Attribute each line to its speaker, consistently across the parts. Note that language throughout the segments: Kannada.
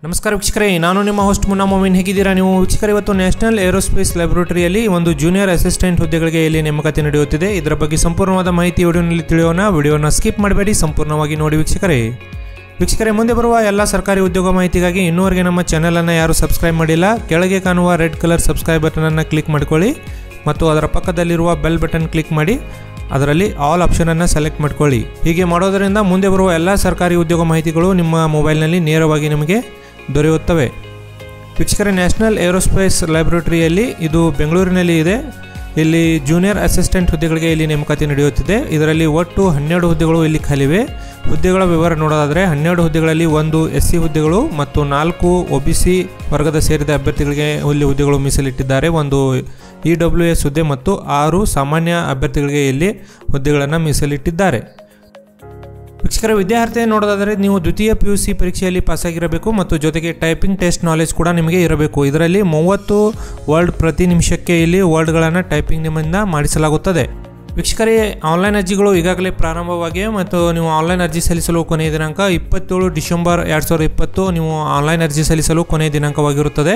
Speaker 1: ನಮಸ್ಕಾರ ವೀಕ್ಷಕರೇ ನಾನು ನಿಮ್ಮ ಹೋಸ್ಟ್ ಮುನ್ನಾ ಮೊಮಿನ್ ಹೇಗಿದ್ದೀರಾ ನೀವು ವೀಕ್ಷಕರೇ ಇವತ್ತು ನ್ಯಾಷನಲ್ ಏರೋಸ್ಪೇಸ್ ಲ್ಯಾಬೊರೇಟರಿಯಲ್ಲಿ ಒಂದು ಜೂನಿಯರ್ ಅಸಿಸ್ಟೆಂಟ್ ಹುದ್ದೆಗಳಿಗೆ ಇಲ್ಲಿ ನೇಮಕಾತಿ ನಡೆಯುತ್ತಿದೆ ಇದರ ಬಗ್ಗೆ ಸಂಪೂರ್ಣವಾದ ಮಾಹಿತಿ ವಿಡಿಯೋನಲ್ಲಿ ತಿಳಿಯೋಣ ವಿಡಿಯೋನ ಸ್ಕಿಪ್ ಮಾಡಬೇಡಿ ಸಂಪೂರ್ಣವಾಗಿ ನೋಡಿ ವೀಕ್ಷಕರೇ ವೀಕ್ಷಕರೇ ಮುಂದೆ ಬರುವ ಎಲ್ಲ ಸರ್ಕಾರಿ ಉದ್ಯೋಗ ಮಾಹಿತಿಗಾಗಿ ಇನ್ನೂವರೆಗೆ ನಮ್ಮ ಚಾನಲನ್ನು ಯಾರು ಸಬ್ಸ್ಕ್ರೈಬ್ ಮಾಡಿಲ್ಲ ಕೆಳಗೆ ಕಾಣುವ ರೆಡ್ ಕಲರ್ ಸಬ್ಸ್ಕ್ರೈಬ್ ಬಟನನ್ನು ಕ್ಲಿಕ್ ಮಾಡ್ಕೊಳ್ಳಿ ಮತ್ತು ಅದರ ಪಕ್ಕದಲ್ಲಿರುವ ಬೆಲ್ ಬಟನ್ ಕ್ಲಿಕ್ ಮಾಡಿ ಅದರಲ್ಲಿ ಆಲ್ ಆಪ್ಷನನ್ನು ಸೆಲೆಕ್ಟ್ ಮಾಡ್ಕೊಳ್ಳಿ ಹೀಗೆ ಮಾಡೋದರಿಂದ ಮುಂದೆ ಬರುವ ಎಲ್ಲ ಸರ್ಕಾರಿ ಉದ್ಯೋಗ ಮಾಹಿತಿಗಳು ನಿಮ್ಮ ಮೊಬೈಲ್ನಲ್ಲಿ ನೇರವಾಗಿ ನಿಮಗೆ ದೊರೆಯುತ್ತವೆ ವೀಕ್ಷಕರೇ ನ್ಯಾಷನಲ್ ಏರೋಸ್ಪೇಸ್ ಲ್ಯಾಬೊರೇಟರಿಯಲ್ಲಿ ಇದು ಬೆಂಗಳೂರಿನಲ್ಲಿ ಇದೆ ಇಲ್ಲಿ ಜೂನಿಯರ್ ಅಸಿಸ್ಟೆಂಟ್ ಹುದ್ದೆಗಳಿಗೆ ಇಲ್ಲಿ ನೇಮಕಾತಿ ನಡೆಯುತ್ತಿದೆ ಇದರಲ್ಲಿ ಒಟ್ಟು ಹನ್ನೆರಡು ಹುದ್ದೆಗಳು ಇಲ್ಲಿ ಖಾಲಿವೆ ಹುದ್ದೆಗಳ ವಿವರ ನೋಡೋದಾದರೆ ಹನ್ನೆರಡು ಹುದ್ದೆಗಳಲ್ಲಿ ಒಂದು ಎಸ್ ಸಿ ಹುದ್ದೆಗಳು ಮತ್ತು ನಾಲ್ಕು ಒ ಬಿ ಸಿ ವರ್ಗದ ಸೇರಿದ ಅಭ್ಯರ್ಥಿಗಳಿಗೆ ಇಲ್ಲಿ ಹುದ್ದೆಗಳು ಮೀಸಲಿಟ್ಟಿದ್ದಾರೆ ಒಂದು ಇ ಡಬ್ಲ್ಯೂ ಎಸ್ ಹುದ್ದೆ ಮತ್ತು ಆರು ಸಾಮಾನ್ಯ ಅಭ್ಯರ್ಥಿಗಳಿಗೆ ಇಲ್ಲಿ ಹುದ್ದೆಗಳನ್ನು ಮೀಸಲಿಟ್ಟಿದ್ದಾರೆ ವೀಕ್ಷಕರ ವಿದ್ಯಾರ್ಥಿ ನೋಡೋದಾದರೆ ನೀವು ದ್ವಿತೀಯ ಪಿ ಯು ಸಿ ಪರೀಕ್ಷೆಯಲ್ಲಿ ಪಾಸಾಗಿರಬೇಕು ಮತ್ತು ಜೊತೆಗೆ ಟೈಪಿಂಗ್ ಟೆಸ್ಟ್ ನಾಲೆಜ್ ಕೂಡ ನಿಮಗೆ ಇರಬೇಕು ಇದರಲ್ಲಿ ಮೂವತ್ತು ವರ್ಡ್ ಪ್ರತಿ ನಿಮಿಷಕ್ಕೆ ಇಲ್ಲಿ ವರ್ಡ್ಗಳನ್ನು ಟೈಪಿಂಗ್ ನಿಮ್ಮಿಂದ ಮಾಡಿಸಲಾಗುತ್ತದೆ ವೀಕ್ಷಕರೇ ಆನ್ಲೈನ್ ಅರ್ಜಿಗಳು ಈಗಾಗಲೇ ಪ್ರಾರಂಭವಾಗಿವೆ ಮತ್ತು ನೀವು ಆನ್ಲೈನ್ ಅರ್ಜಿ ಸಲ್ಲಿಸಲು ಕೊನೆಯ ದಿನಾಂಕ ಇಪ್ಪತ್ತೇಳು ಡಿಸೆಂಬರ್ ಎರಡು ಸಾವಿರದ ಇಪ್ಪತ್ತು ನೀವು ಆನ್ಲೈನ್ ಅರ್ಜಿ ಸಲ್ಲಿಸಲು ಕೊನೆಯ ದಿನಾಂಕವಾಗಿರುತ್ತದೆ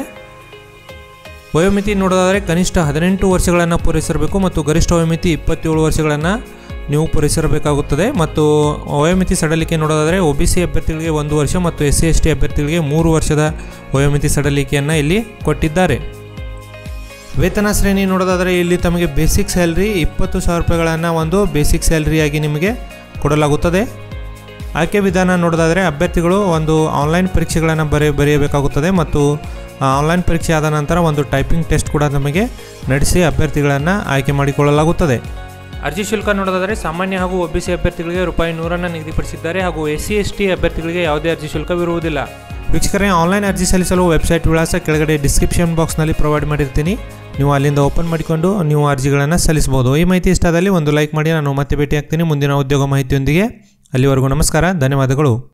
Speaker 1: ವಯೋಮಿತಿ ನೋಡೋದಾದರೆ ಕನಿಷ್ಠ ಹದಿನೆಂಟು ವರ್ಷಗಳನ್ನು ಪೂರೈಸಿರಬೇಕು ಮತ್ತು ಗರಿಷ್ಠ ವಯೋಮಿತಿ ಇಪ್ಪತ್ತೇಳು ವರ್ಷಗಳನ್ನು ನೀವು ಪೂರೈಸಿರಬೇಕಾಗುತ್ತದೆ ಮತ್ತು ವಯೋಮಿತಿ ಸಡಲಿಕೆ ನೋಡೋದಾದರೆ ಒ ಬಿ ಸಿ ಅಭ್ಯರ್ಥಿಗಳಿಗೆ ಒಂದು ವರ್ಷ ಮತ್ತು ಎಸ್ ಸಿ ಎಸ್ ಟಿ ಅಭ್ಯರ್ಥಿಗಳಿಗೆ ಮೂರು ವರ್ಷದ ವಯೋಮಿತಿ ಸಡಲಿಕೆಯನ್ನು ಇಲ್ಲಿ ಕೊಟ್ಟಿದ್ದಾರೆ ವೇತನ ಶ್ರೇಣಿ ನೋಡೋದಾದರೆ ಇಲ್ಲಿ ತಮಗೆ ಬೇಸಿಕ್ ಸ್ಯಾಲ್ರಿ ಇಪ್ಪತ್ತು ಸಾವಿರ ರೂಪಾಯಿಗಳನ್ನು ಒಂದು ಬೇಸಿಕ್ ಸ್ಯಾಲ್ರಿಯಾಗಿ ನಿಮಗೆ ಕೊಡಲಾಗುತ್ತದೆ ಆಯ್ಕೆ ವಿಧಾನ ನೋಡೋದಾದರೆ ಅಭ್ಯರ್ಥಿಗಳು ಒಂದು ಆನ್ಲೈನ್ ಪರೀಕ್ಷೆಗಳನ್ನು ಬರೆ ಬರೆಯಬೇಕಾಗುತ್ತದೆ ಮತ್ತು ಆನ್ಲೈನ್ ಪರೀಕ್ಷೆ ಆದ ನಂತರ ಒಂದು ಟೈಪಿಂಗ್ ಟೆಸ್ಟ್ ಕೂಡ ನಮಗೆ ನಡೆಸಿ ಅಭ್ಯರ್ಥಿಗಳನ್ನು ಆಯ್ಕೆ ಮಾಡಿಕೊಳ್ಳಲಾಗುತ್ತದೆ ಅರ್ಜಿ ಶುಲ್ಕ ನೋಡೋದಾದರೆ ಸಾಮಾನ್ಯ ಹಾಗೂ ಒ ಬಿ ಸಿ ಅಭ್ಯರ್ಥಿಗಳಿಗೆ ರೂಪಾಯಿ ನೂರನ್ನು ನಿಗದಿಪಡಿಸಿದ್ದಾರೆ ಹಾಗೂ ಎಸ್ ಸಿ ಎಸ್ ಟಿ ಅಭ್ಯರ್ಥಿಗಳಿಗೆ ಯಾವುದೇ ಅರ್ಜಿ ಶುಲ್ಕವಿರುವುದಿಲ್ಲ ವೀಕ್ಷಕರೇ ಆನ್ಲೈನ್ ಅರ್ಜಿ ಸಲ್ಲಿಸಲು ವೆಬ್ಸೈಟ್ ವಿಳಾಸ ಕೆಳಗಡೆ ಡಿಸ್ಕ್ರಿಪ್ಷನ್ ಬಾಕ್ಸ್ನಲ್ಲಿ ಪ್ರೊವೈಡ್ ಮಾಡಿರ್ತೀನಿ ನೀವು ಅಲ್ಲಿಂದ ಓಪನ್ ಮಾಡಿಕೊಂಡು ನೀವು ಅರ್ಜಿಗಳನ್ನು ಸಲ್ಲಿಸಬಹುದು ಈ ಮಾಹಿತಿ ಇಷ್ಟ ಆದಲ್ಲಿ ಒಂದು ಲೈಕ್ ಮಾಡಿ ನಾನು ಮತ್ತೆ ಭೇಟಿ ಆಗ್ತೀನಿ ಮುಂದಿನ ಉದ್ಯೋಗ ಮಾಹಿತಿಯೊಂದಿಗೆ ಅಲ್ಲಿವರೆಗೂ ನಮಸ್ಕಾರ ಧನ್ಯವಾದಗಳು